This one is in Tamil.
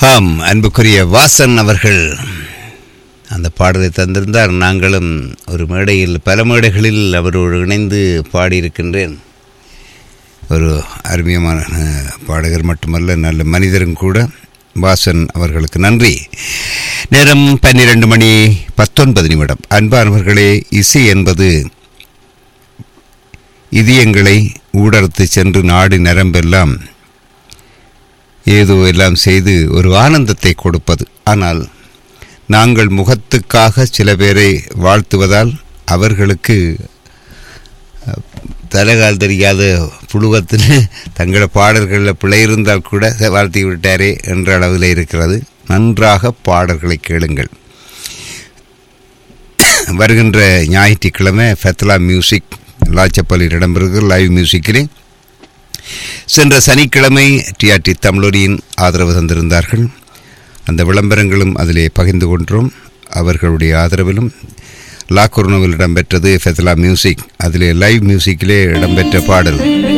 ஆம் அன்புக்குரிய வாசன் அவர்கள் அந்த பாடலை தந்திருந்தார் நாங்களும் ஒரு மேடையில் பல மேடைகளில் அவரோடு இணைந்து பாடியிருக்கின்றேன் ஒரு அருமையான அஹ், பாடகர் மட்டுமல்ல நல்ல மனிதரும் கூட வாசன் அவர்களுக்கு நன்றி நேரம் பன்னிரண்டு மணி பத்தொன்பது நிமிடம் அன்பானவர்களே இசை என்பது இதயங்களை ஊடறுத்து சென்று நாடு நரம்பெல்லாம் ஏதோ எல்லாம் செய்து ஒரு ஆனந்தத்தை கொடுப்பது ஆனால் நாங்கள் முகத்துக்காக சில பேரை வாழ்த்துவதால் அவர்களுக்கு அஹ், தலைகால் தெரியாத புழுவத்தில் தங்கள பாடல்களில் பிழை இருந்தால் கூட வாழ்த்தி விட்டாரே என்ற அளவில் இருக்கிறது நன்றாக பாடல்களை கேளுங்கள் வருகின்ற ஞாயிற்றுக்கிழமை ஃபெத்லா மியூசிக் லாச்சப்பள்ளியில் இடம்பெறுகிற லைவ் மியூசிக்கிலே சென்ற சனிக்கிழமை டிஆர்டி தமிழொலியின் ஆதரவு தந்திருந்தார்கள் அந்த விளம்பரங்களும் அதிலே பகிர்ந்து கொண்டோம் அவர்களுடைய ஆதரவிலும் லாக்குர்னோவில் இடம்பெற்றது ஃபெத்லா மியூசிக் அதிலே லைவ் மியூசிக்கிலே இடம்பெற்ற பாடல்